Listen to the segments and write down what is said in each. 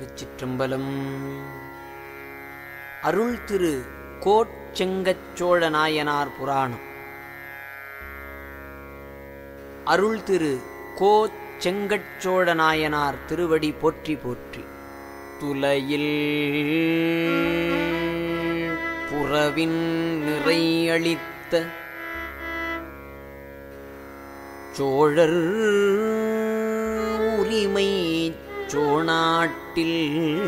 திருச்சிற்றம்பலம் அருள் திரு கோட்செங்கச் சோழ நாயனார் புராணம் அருள் திரு கோ செங்கட் சோழ நாயனார் திருவடி போற்றி போற்றி துலையில் புறவின் நிறையளித்த சோழர் உரிமை சோணாட்டில்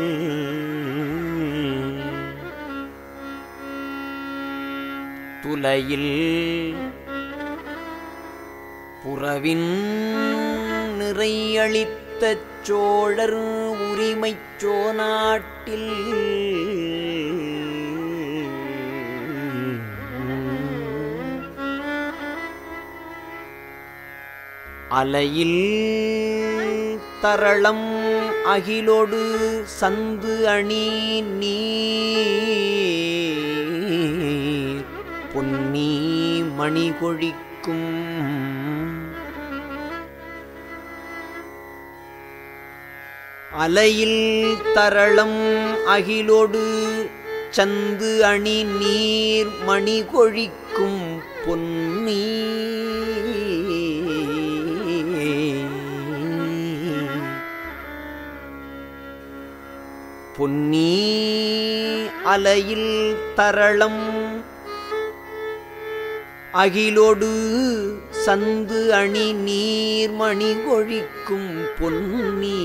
துலையில் புறவின் நிறையளித்த சோழர் உரிமைச் சோநாட்டில் அலையில் தரளம் அகிலொடு சந்து அணி நீர் பொன்னி மணி கொழிக்கும் அலையில் தரளம் அகிலொடு சந்து அணி நீர் மணி கொழிக்கும் பொன்னி பொன்னி அலையில் தரளம் அகிலொடு சந்து அணி நீர்மணி கொழிக்கும் பொன்னி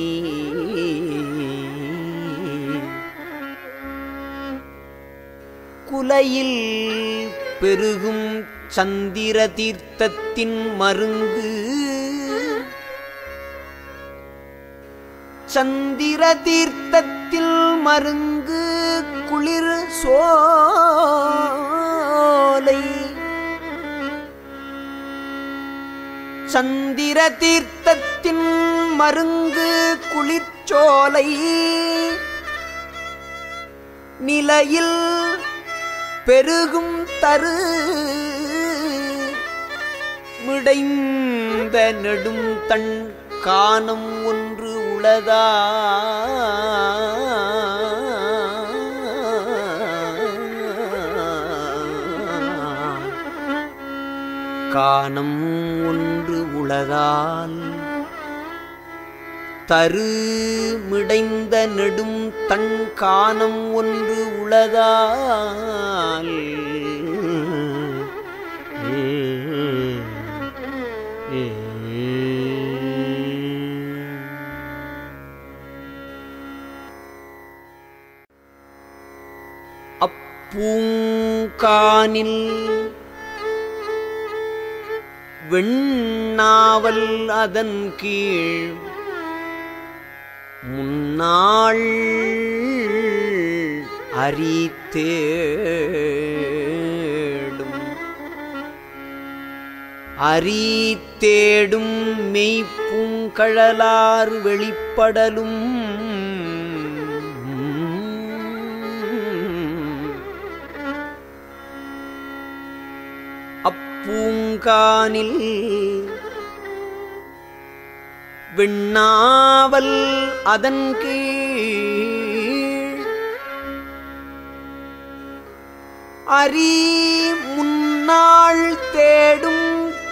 குலையில் பெருகும் சந்திர தீர்த்தத்தின் மருங்கு சந்திர தீர்த்தத்தில் மருங்கு குளிர் சோலை சந்திர தீர்த்தத்தின் மருங்கு குளிர்ச்சோலை நிலையில் பெருகும் தரு மிடைந்த நெடும் தன் கானம் ஒன்று உளதா கானம் ஒன்று உளதால் தரு மிடைந்த நெடும் தன் கானம் ஒன்று உளதால் அப்பூங்கானில் வெண்ணாவல் அதன் கீழ் முன்னாள் அரித்தேடும் அரித்தேடும் மெய்ப்பூங்கழலார் வெளிப்படலும் அப்பூங்கானில் விண்ணாவல் அதன் கீழ் அரி முன்னாள் தேடும்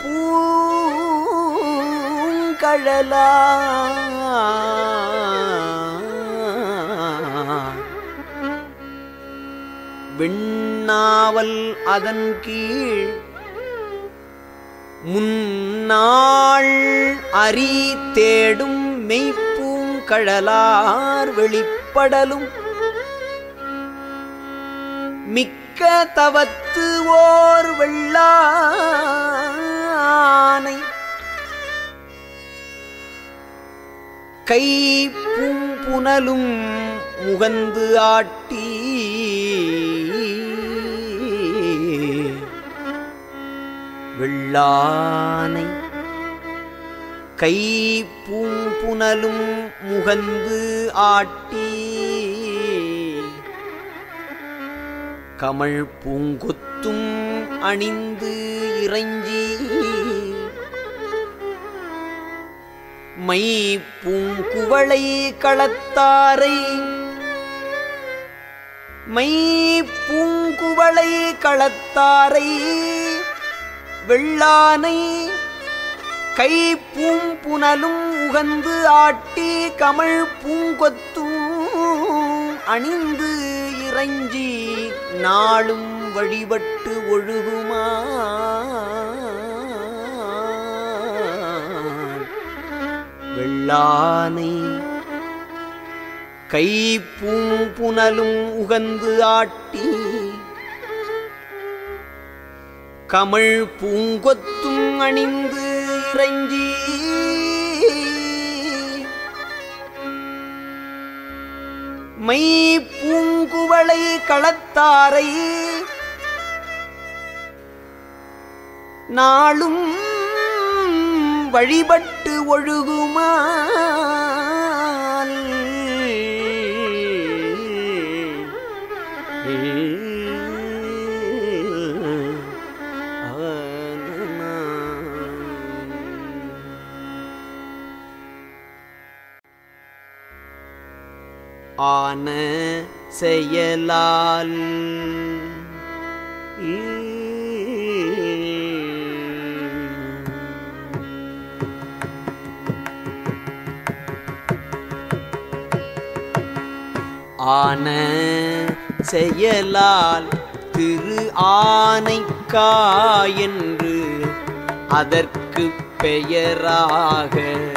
பூங்கழலா விண்ணாவல் அதன் கீழ் முன்னாள் அரி தேடும் மெய்ப்பூங்கழலார் வெளிப்படலும் மிக்க தவத்து ஓர் வெள்ளானை கை பூம்புனலும் முகந்து ஆட்டி வெள்ளானை கை பூம்புனலும் முகந்து ஆட்டி கமழ் பூங்கொத்தும் அணிந்து இறைஞ்சி மை பூங்குவளை களத்தாரை மை பூங்குவளை களத்தாரை வெள்ளானை கை பூம்புனலும் உகந்து ஆட்டி கமழ் பூங்கொத்தும் அணிந்து இறைஞ்சி நாளும் வழிபட்டு ஒழுகுமா வெள்ளானை கை பூம்புனலும் உகந்து ஆட்டி கமழ் பூங்கொத்தும் அணிந்து இறைஞ்சி மை பூங்குவளை களத்தாரை நாளும் வழிபட்டு ஒழுகுமால் ஆன செயலால் ஆன செயலால் திரு ஆனைக்கா என்று அதற்கு பெயராக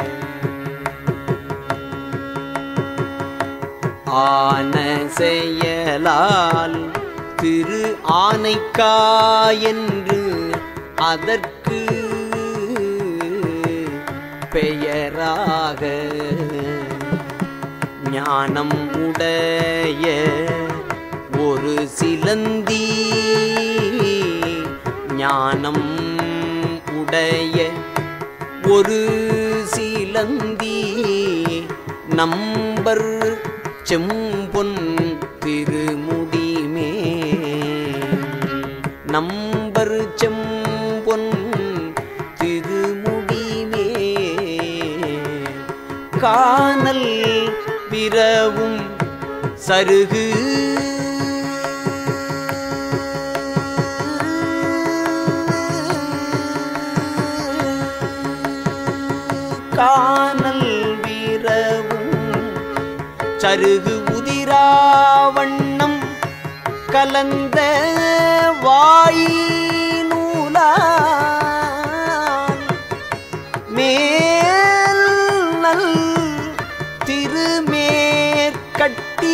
ஆன செயலால் திரு ஆனைக்கா என்று அதற்கு பெயராக ஞானம் உடைய ஒரு சிலந்தி ஞானம் உடைய ஒரு சிலந்தி நம்பர் செம்பொன் திருமுடிமே நம்பர் செம்பொன் திருமுடிமே காணல் பிறவும் சருகு காணல் வீரவும் சருகு உதிராவண்ணம் கலந்த வாய் நூலால் மேல் நல் திருமேற்கட்டி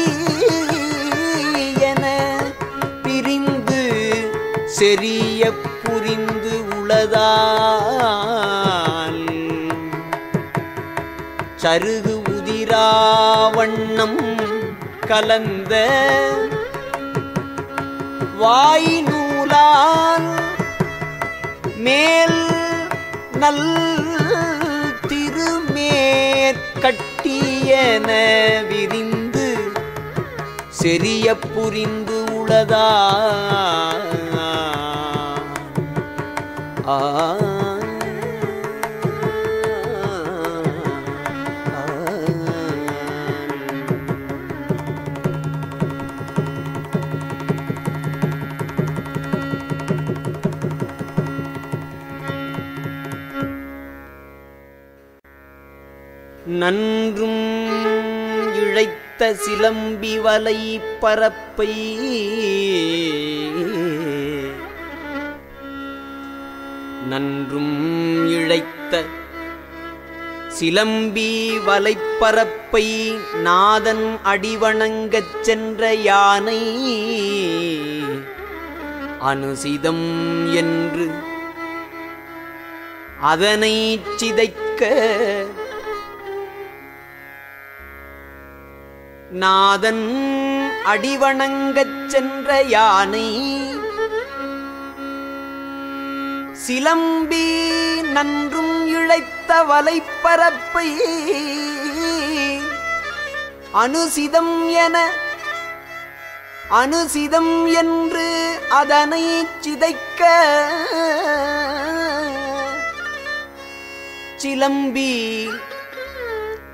என பிரிந்து செறிய புரிந்து உளதால் சருகு உதிராவண்ணம் கலந்த வாய் நூலால் மேல் நல் திருமேற்கட்டியன விரிந்து செறிய புரிந்து உளதா ஆ நன்றும் இழைத்த சிலம்பி வலை பரப்பை நன்றும் இழைத்த சிலம்பி வலைப்பரப்பை நாதன் அடிவணங்கச் சென்ற யானை அனுசிதம் என்று அதனை சிதைக்க நாதன் அடிவணங்கச் சென்ற யானை சிலம்பி நன்றும் இழைத்த வலைப்பரப்பை அனுசிதம் என அனுசிதம் என்று அதனை சிதைக்க சிலம்பி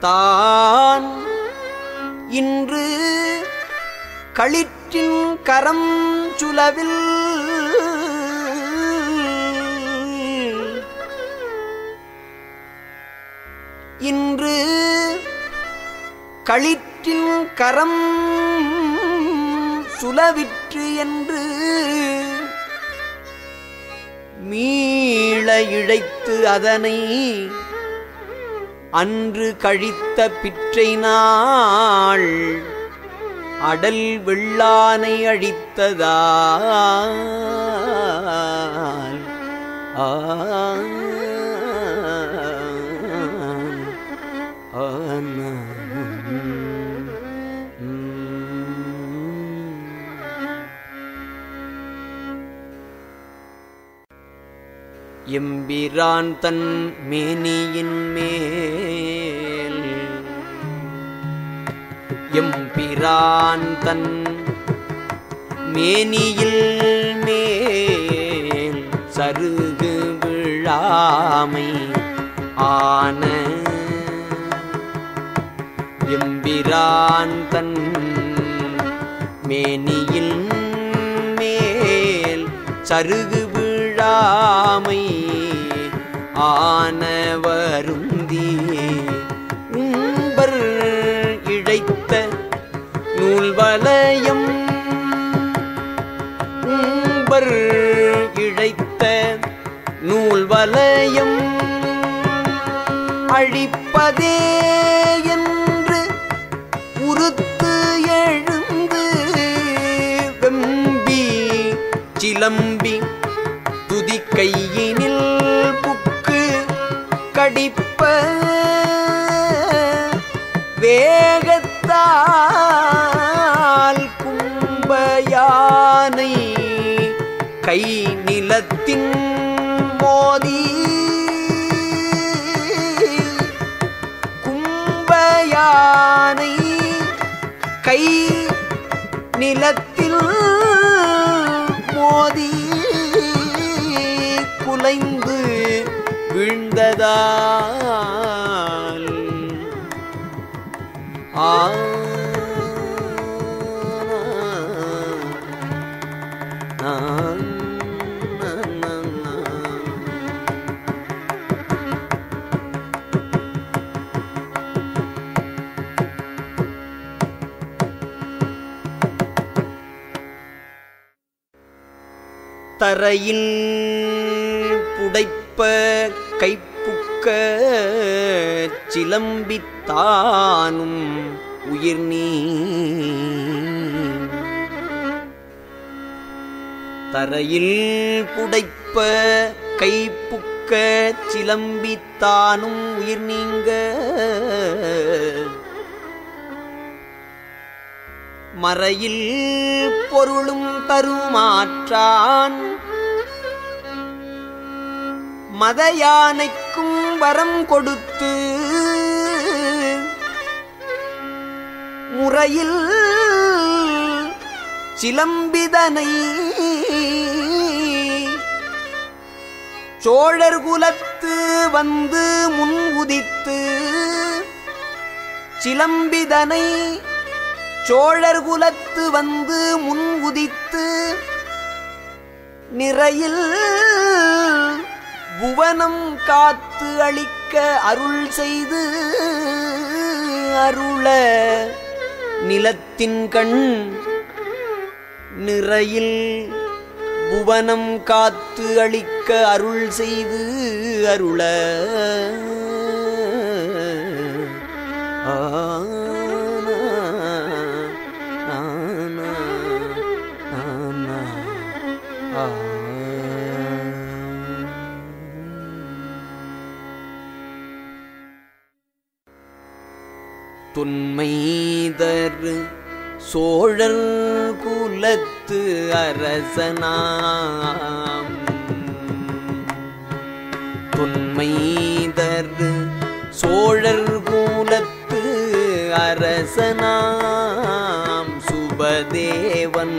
தான் இன்று களிற்றின் கரம் சுலவில் இன்று களிற்றின் கரம் சுலவிற்று என்று மீள இழைத்து அதனை அன்று கழித்த பிற்றை நாள் அடல் வெள்ளானை அழித்ததால் ஆன எம்பிரான் தன் மேனியின் மேல் எம்பிரான் தன் மேனியில் மேல் சருகு விழாமை ஆன எம்பிரான் தன் மேனியில் மேல் சருகு விழாமை ஆன வருந்தி உம்பர் இழைத்த நூல்வலயம் உம்பர் இழைத்த நூல்வலயம் அழிப்பதே என்று உருத்து எழுந்து வெம்பி சிலம்பி துதிக்கையினில் புக்கு கடிப்ப வேகத்தால் கும்பயானை கை நிலத்தின் மோதி கும்பயானை கை நிலத்தில் மோதி குலைந்து வீழ்ந்ததால் ஆ தரையில் புடைப்ப கைப்புக்க சிலம்பித்தானும் உயிர் நீ தரையில் புடைப்ப கைப்புக்க சிலம்பித்தானும் உயிர் நீங்க மறையில் பொருளும் தருமாற்றான் மத யானைக்கும் வரம் கொடுத்து முறையில் சிலம்பிதனை சோழர் குலத்து வந்து முன் உதித்து சிலம்பிதனை சோழர் குலத்து வந்து முன் உதித்து நிறையில் புவனம் காத்து அளிக்க அருள் செய்து அருள நிலத்தின் கண் நிறையில் புவனம் காத்து அளிக்க அருள் செய்து அருள ஆனா, ஆனா, ஆனா, ஆ. தொன்மைதரு சோழர் குலத்து அரசனாம் தொன்மைதரு சோழர் குலத்து அரசனாம் சுபதேவன்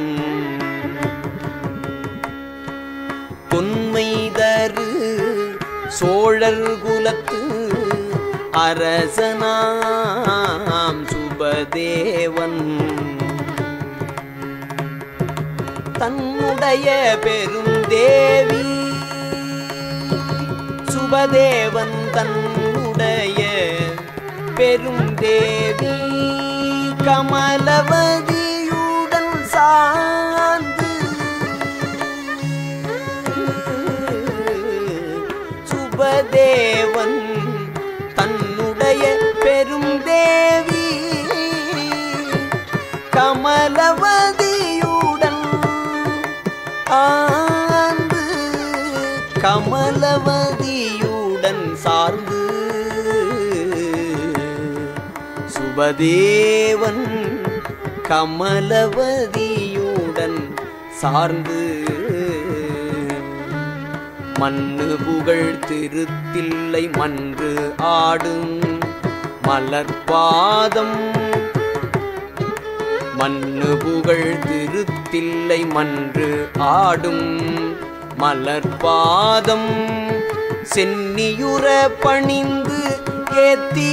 தொன்மைதரு சோழர் குலத்து அரசனாம் சுபதேவன் தன்னுடைய பெருந்தேவி சுபதேவன் தன்னுடைய பெருந்தேவி கமலவதியுடன் சார்ந்து சுபதேவன் தன்னுடைய பெருந்தேவி கமலவதியுடன் ஆந்து கமலவதியுடன் சார்ந்து சுபதேவன் கமலவதியுடன் சார்ந்து மண்ணு புகழ் திருத்தில்லை மன்று ஆடும் மலர்பாதம் மண்ணு புகழ் திருத்தில்லை மன்று ஆடும் மலர்பாதம் சென்னியுற பணிந்து ஏத்தி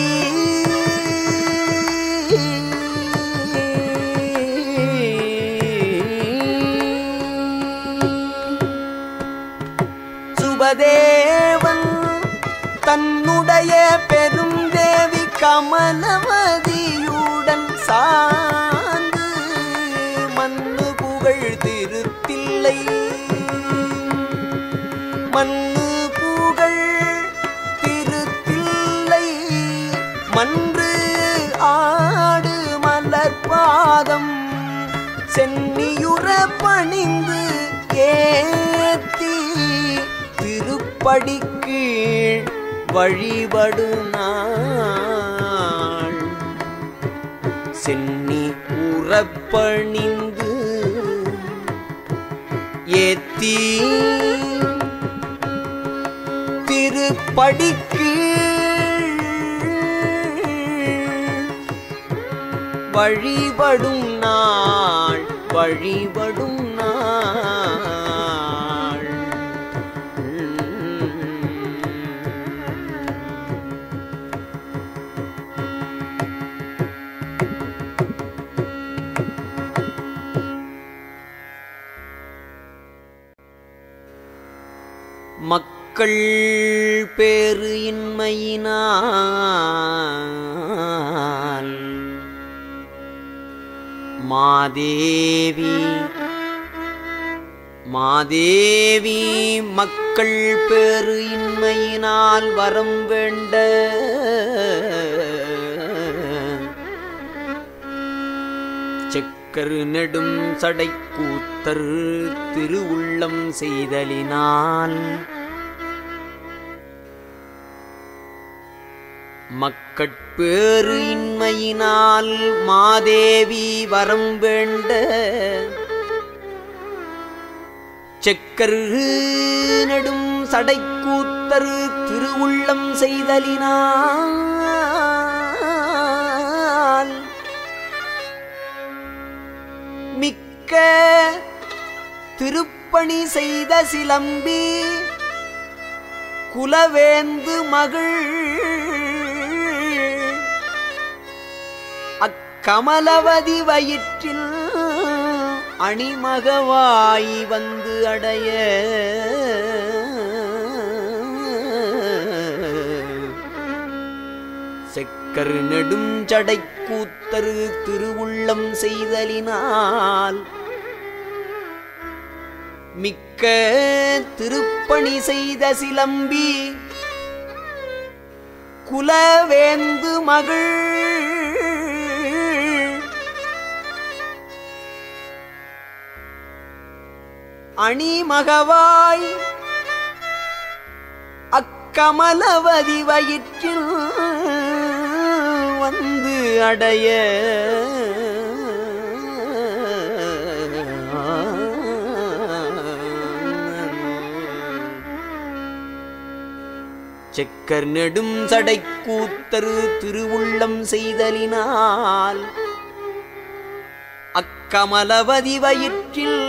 சுபதேவன் தன்னுடைய பெருந்தேவி கமலவதியுடன் சார்ந்து மண்ணு புகழ் திருத்தில்லை மண்ணு புகழ் திருத்தில்லை மன்று ஆடு மலர்பாதம் சென்னியுற பணிந்து ஏத்தி திருப்படி கீழ் வழிபடு நாள் சென்னி உறப்பணிந்து ஏத்தி திருப்படிக்கு வழிபடும் நாள் வழிபடும் நாள் மக்கள் பேறு இன்மையினால் மாதேவி மாதேவி மக்கள் பேறு இன்மையினால் வரம் வேண்ட செக்கரு நெடும் சடை கூத்தர் திருவுள்ளம் செய்தலினால் மக்கட்பேறு இன்மையினால் மாதேவி வரம் வேண்ட செக்கரு நெடும் சடைக்கூத்தரு திருவுள்ளம் செய்தலினால் மிக்க திருப்பணி செய்த சிலம்பி குலவேந்து மகள் அக்கமலவதி வயிற்றில் அணிமகவாய் வந்து அடைய செக்கரு நெடுஞ்சடை கூத்தரு திருவுள்ளம் செய்தலினால் மிக்க திருப்பணி செய்த சிலம்பி குலவேந்து மகள் அணிமகவாய் அக்கமலவதி வயிற்றில் வந்து அடைய செக்கர் நெடும் சடை கூத்தரு திருவுள்ளம் செய்தலினால் அக்கமலவதி வயிற்றில்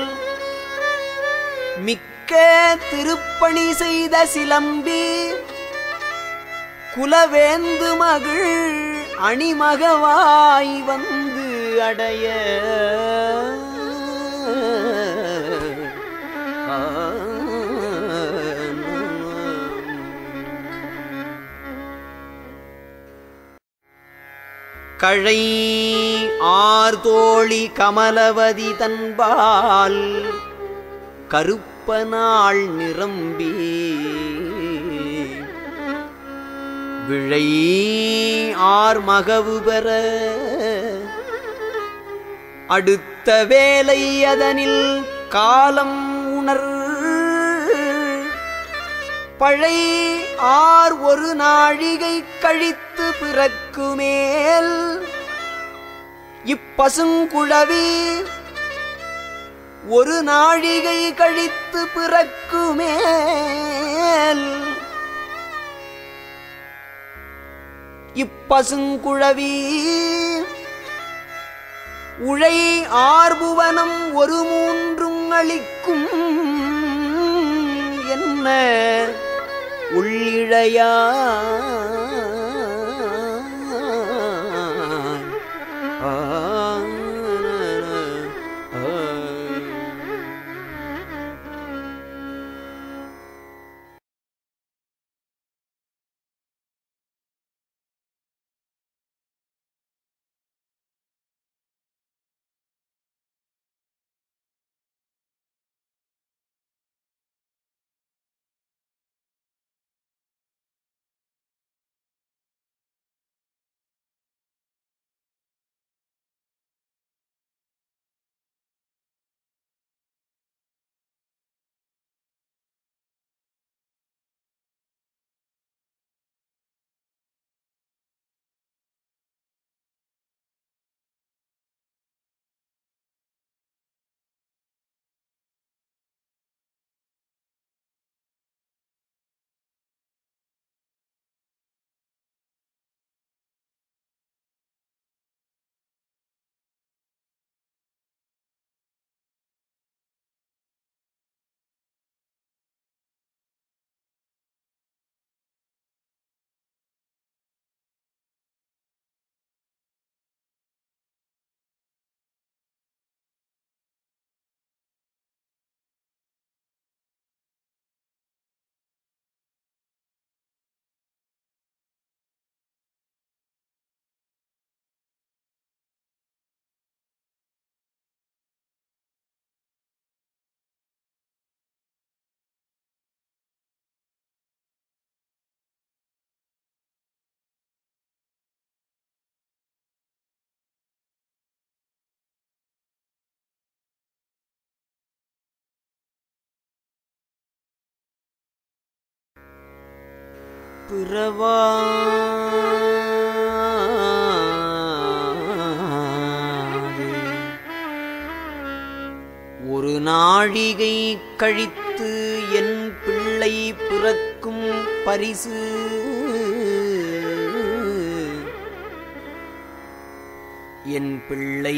மிக்க திருப்பணி செய்த சிலம்பி குலவேந்து மகள் அணிமகவாய் வந்து அடைய கழை ஆர்தோழி கமலவதி தன்பால் கருப்ப நாள் நிரம்பி விழை ஆர் மகவு பெற அடுத்த வேலை அதனில் காலம் உணர் பழை ஆர் ஒரு நாழிகை கழித்து பிறக்குமேல் இப்பசுங்குழவி ஒரு நாழிகை கழித்து பிறக்குமேல் இப்பசுங்குழவி உழை ஆர்புவனம் ஒரு மூன்றும் அளிக்கும் என்ன உள்ளிழையா பிறவா ஒரு நாழிகை கழித்து என் பிள்ளை பிறக்கும் பரிசு என் பிள்ளை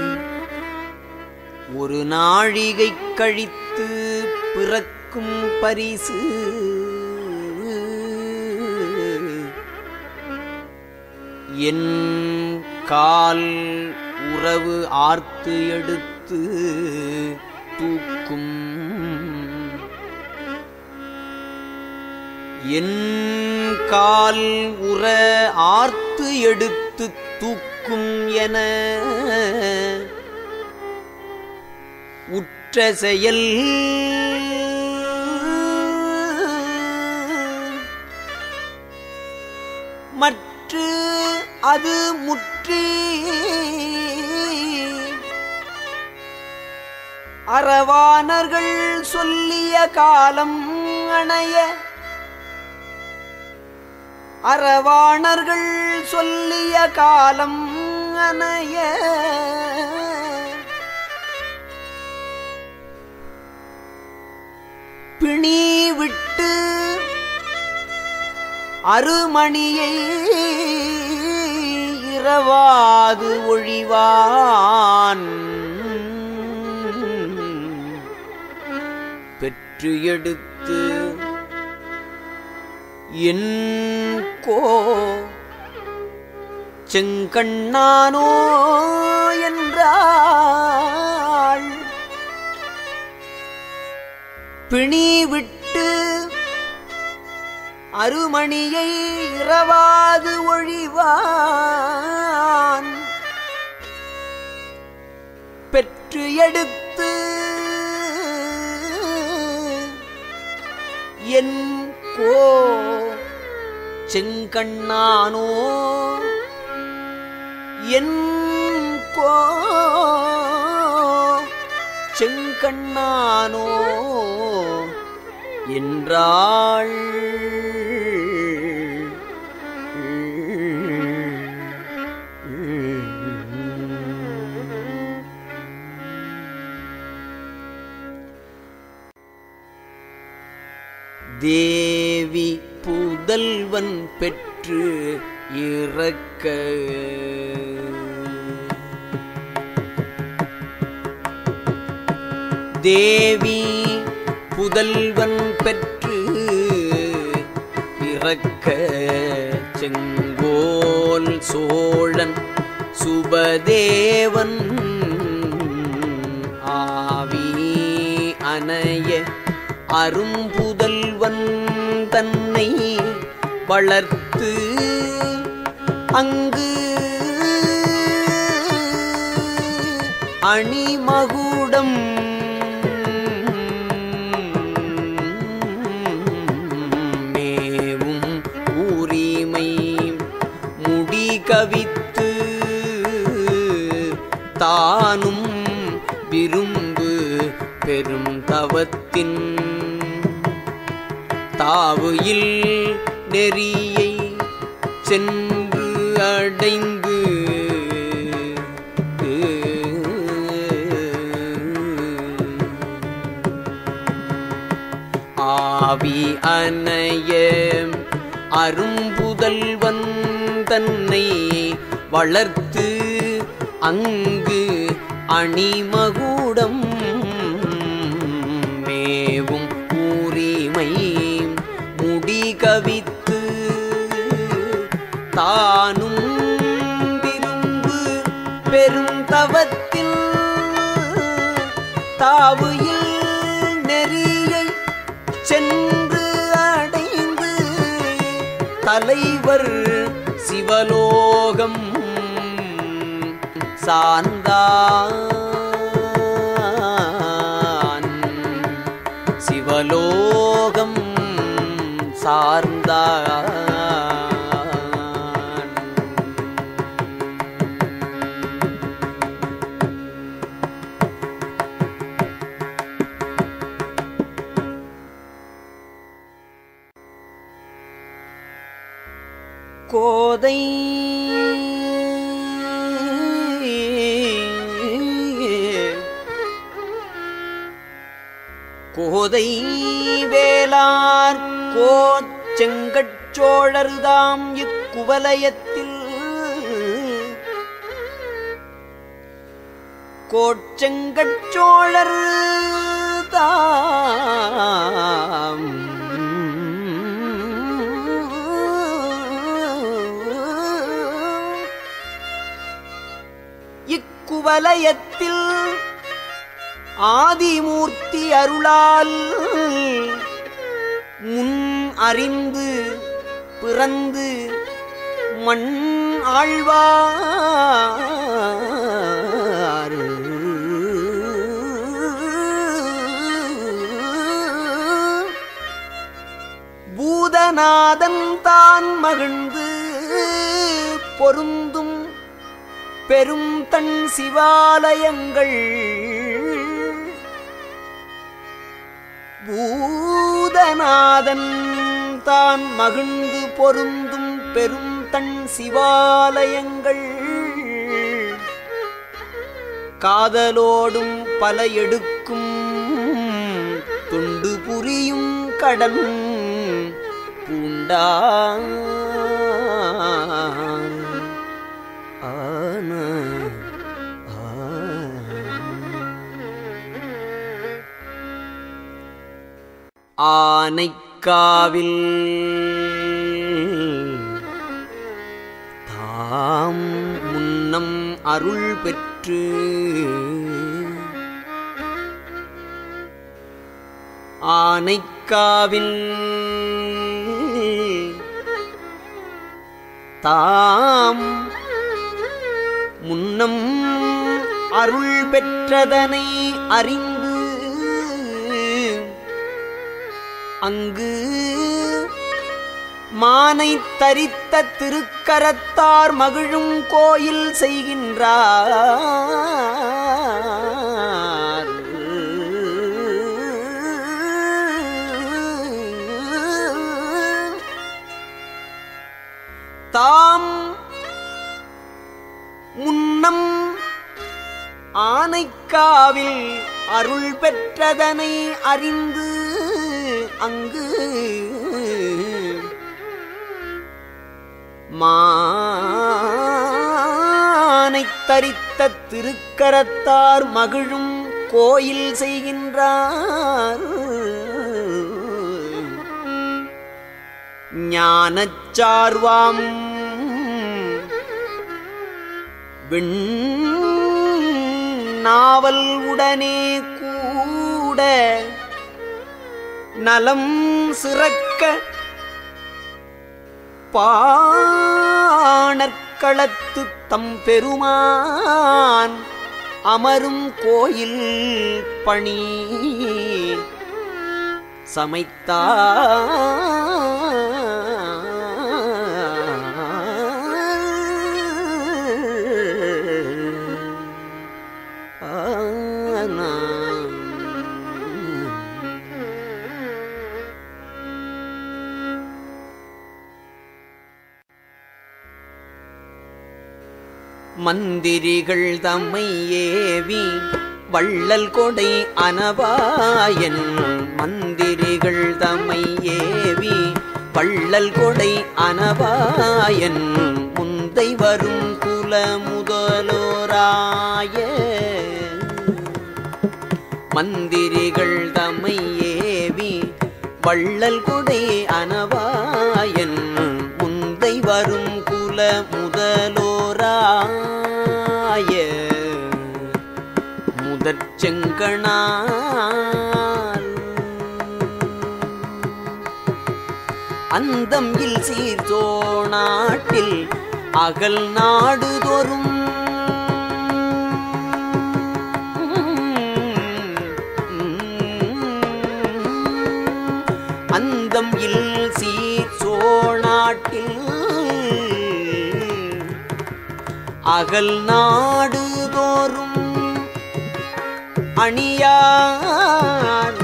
ஒரு நாழிகை கழித்து பிறக்கும் பரிசு என் கால் உறவு ஆர்த்து எடுத்து தூக்கும் என் கால் உற ஆர்த்து எடுத்து தூக்கும் என உற்ற செயல் மற்று அது முற்றி அறவானர்கள் சொல்லிய காலம் அணைய அறவாணர்கள் சொல்லிய காலம் அணைய பிணி விட்டு அருமணியை இரவாது ஒழிவான் பெற்று எடுத்து என் கோ செங்கண்ணானோ என்றாள் பிணி விட்டு அருமணியை இரவாது ஒழிவான் பெற்று எடுத்து என் கோ செங்கண்ணானோ என் கோ செங்கண்ணானோ என்றாள் தேவி புதல்வன் பெற்று இறக்க தேவி புதல்வன் பெற்று இறக்க செங்கோல் சோழன் சுபதேவன் ஆவி அணைய அரும்புதல்வன் தன்னை வளர்த்து அங்கு அணிமகுடம் மேவும் உரிமை முடி கவித்து தானும் விரும்பு பெரும் தவத்தின் தாவுயில் நெறியை சென்று அடைந்து ஆவி அணைய அரும்புதல்வன் தன்னை வளர்த்து அங்கு அணிமகுடம் மேவும் உரிமை முடி கவித்து தானும் விரும்பு பெரும் தவத்தில் தாவுயில் நெறியை சென்று அடைந்து தலைவர் சிவலோகம் சார்ந்தான் சிவலோகம் சார்ந்தான் கோதை கோதை வேளார் கோச்செங்கட்சோழர்தாம் இக்குவலயத்தில் கோச்செங்கட்சோழர் தாம் இக்குவலயத்தில் ஆதிமூர்த்தி அருளால் முன் அறிந்து பிறந்து மண் ஆழ்வார் பூதநாதன் தான் மகிழ்ந்து பொருந்தும் பெரும் தன் சிவாலயங்கள் பூதநாதன் தான் மகிழ்ந்து பொருந்தும் பெரும் தன் சிவாலயங்கள் காதலோடும் பல எடுக்கும் துண்டு புரியும் கடன் பூண்டான் ஆன ஆனை ஆனைக்காவில் தாம் முன்னம் அருள் பெற்று ஆனைக்காவில் தாம் முன்னம் அருள் பெற்றதனை அறிந்து அங்கு மானை தரித்த திருக்கரத்தார் மகிழும் கோயில் செய்கின்றார் தாம் முன்னம் ஆனைக்காவில் அருள் பெற்றதனை அறிந்து அங்கு மானைத் தரித்த திருக்கரத்தார் மகிழும் கோயில் செய்கின்றார் ஞானச்சார்வாம் விண் நாவல் உடனே கூட நலம் சிறக்க பாணர்களத்து தம் பெருமான் அமரும் கோயில் பணி சமைத்தார் மந்திரிகள் தம்மை ஏவி வள்ளல் கொடை அனவாயன் மந்திரிகள் தம்மை ஏவி வள்ளல் கொடை அனவாயன் முந்தை வரும் குல முதலோராய மந்திரிகள் தம்மை ஏவி வள்ளல் கொடை அனவாயன் முந்தை வரும் குல முதலோராய முதற் செங்கணால் அந்தம் இல் சீர்தோணாட்டில் அகல் நாடுதோறும் அந்தம் இல் சீர் சோணாட்டில் அகல் நாடுதோறும் அணியார்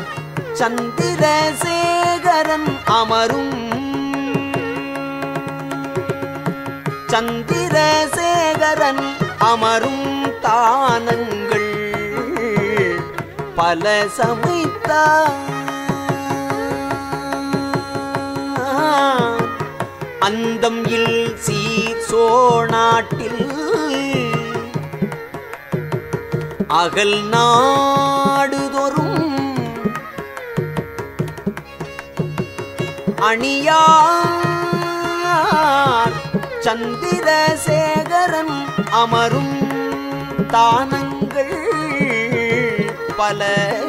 சந்திரசேகரன் அமரும் சந்திரசேகரன் அமரும் தானங்கள் பல சமைத்தார் அந்தம் இல் சீர் சோநாட்டில் அகல் நாடுதொறும் அணியார் சந்திரசேகரன் அமரும் தானங்கள் பல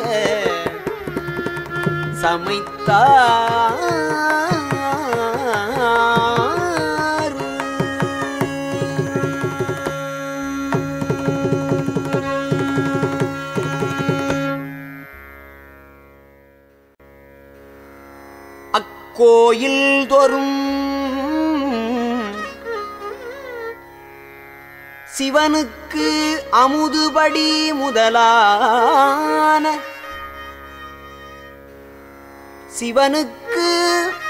சமைத்தார் அக்கோயில் தோறும் சிவனுக்கு அமுதுபடி முதலான சிவனுக்கு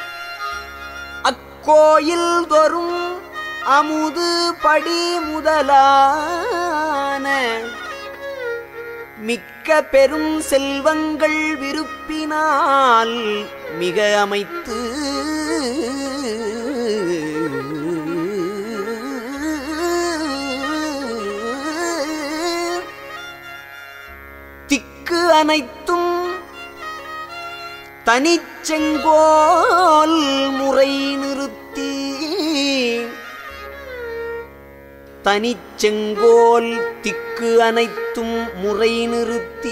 அக்கோயில் தோறும் அமுது படி முதலான மிக்க பெரும் செல்வங்கள் விருப்பினால் மிக அமைத்து திக்கு அனைத்தும் தனிச்செங்கோல் முறை நிறுத்தி தனிச்செங்கோல் திக்கு அனைத்தும் முறை நிறுத்தி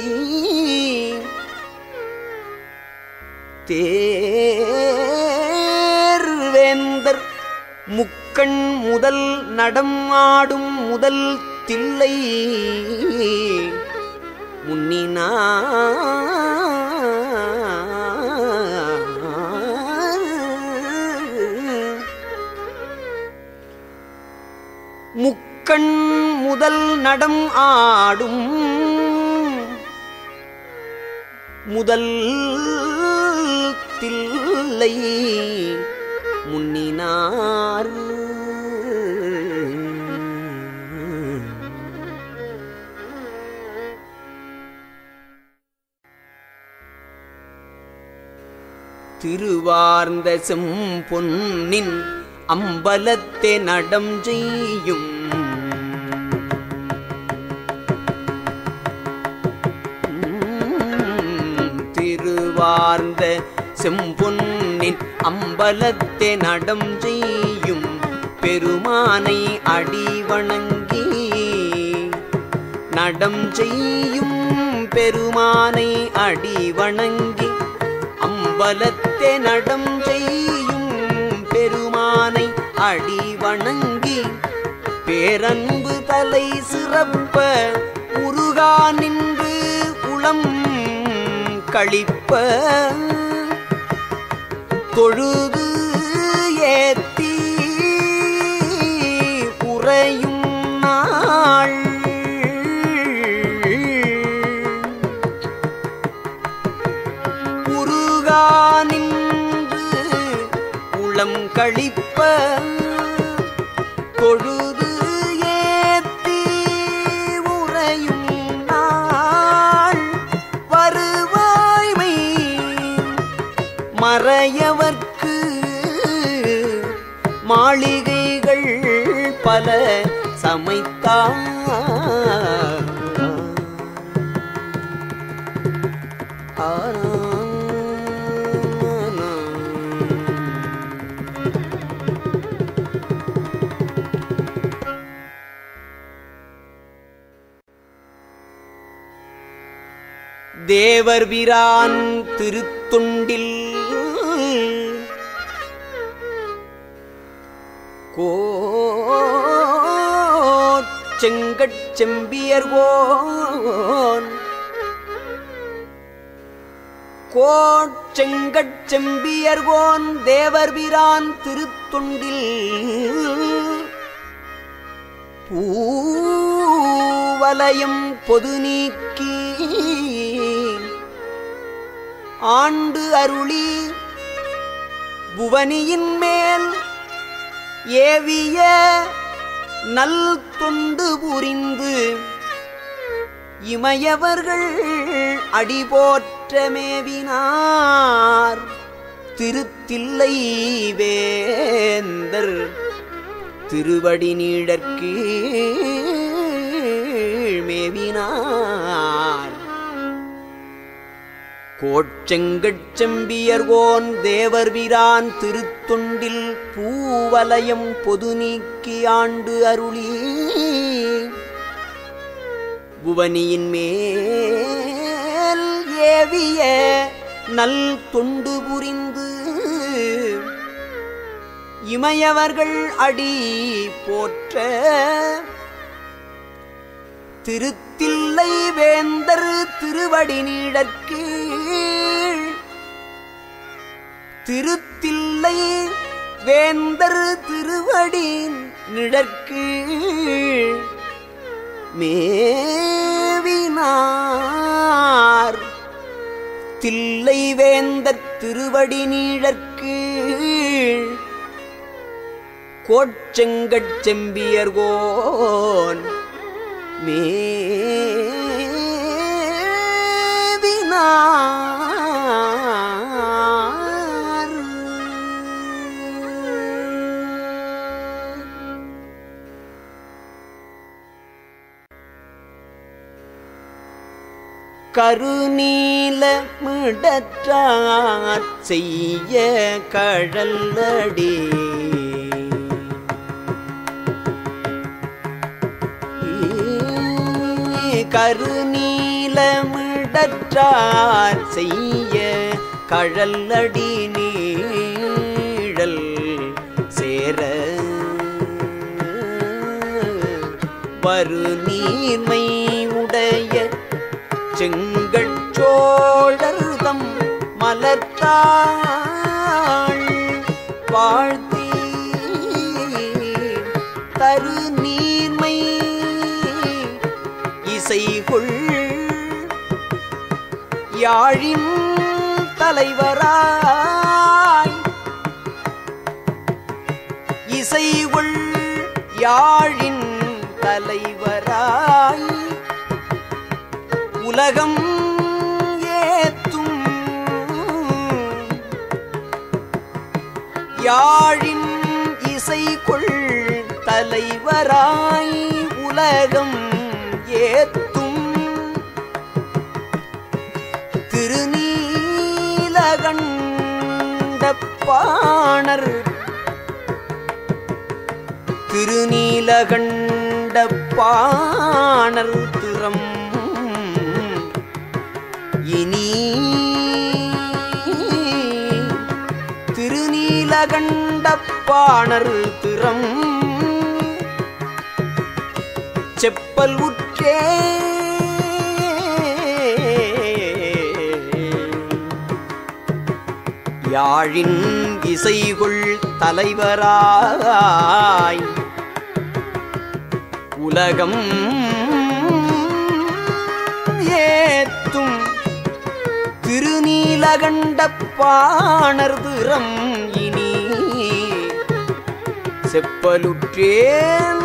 தேர்வேந்தர் முக்கண் முதல் நடம் ஆடும் முதல் தில்லை முன்னினா முக்கண் முதல் நடம் ஆடும் முதல் தில்லை முன்னினார் திருவார்ந்த செம்பொன்னின் அம்பலத்தே நடம் செய்யும் திருவார்ந்த செம்பொன்னின் அம்பலத்தே நடம் செய்யும் பெருமானை அடி வணங்கி நடம் செய்யும் பெருமானை அடி வணங்கி அம்பலத்தே நடம் செய்யும் பெருமானை அடி வணங்கி பேரன்பு தலை சிறப்ப முருகா நின்று குளம் கழிப்ப தொழுது ஏத்தி உறையும் நாள் முருகா நின்று உளம் கழிப்ப தொழுது ஏத்தி உறையும் நாள் வருவாய்மை மறையவர்க்கு மாளிகைகள் பல சமைத்தான் தேவர் வீரான் திருத்தொண்டில் கோச்செங்கட் செம்பியர்கோன் கோச்செங்கட் செம்பியர்கோன் தேவர் வீரான் திருத்தொண்டில் பூவலயம் பொது நீக்கி ஆண்டு அருளி புவனியின் மேல் ஏவிய நல் தொண்டு புரிந்து இமையவர்கள் அடிபோற்ற மேவினார் திருத்தில்லை வேந்தர் திருவடி நீடற்கு மேவினார் கோச்செங்கட் செம்பியர்கோன் தேவர் வீரான் திருத்தொண்டில் பூவலயம் பொது நீக்கி ஆண்டு அருளி புவனியின் மேல் ஏவிய நல் தொண்டு புரிந்து இமையவர்கள் அடி போற்ற திருத்தில்லை வேந்தர் திருவடி நீடற்கு திருத்தில்லை வேந்தர் திருவடி நிழற்கு மேவினார் தில்லை வேந்தர் திருவடி நீழற்கு கோச்செங்கட் செம்பியர்கோன் மேவினார் கருநீல மிடற்றார் செய்ய கழல்லடி கருநீலமிடற்றார் செய்ய கழல்லடி நீழல் சேர வரு நீர்மை உடைய செங்கட்சோழர்தம் மலர்த்தாள் வாழ்த்தி தரு நீர்மை இசைகொள் யாழின் தலைவராய் இசைகொள் யாழின் தலைவராய் உலகம் ஏத்தும் யாழின் இசைகொள் தலைவராய் உலகம் ஏத்தும் திருநீலகண்ட பாணர் திருநீலகண்ட பாணர் திறம் இனி திருநீலகண்ட பாணர் திறம் செப்பல் உற்றே யாழின் இசைகொள் தலைவராய் உலகம் ஏத்தும் திருநீலகண்ட பாணர்திறம் இனி செப்பலுற்றேன்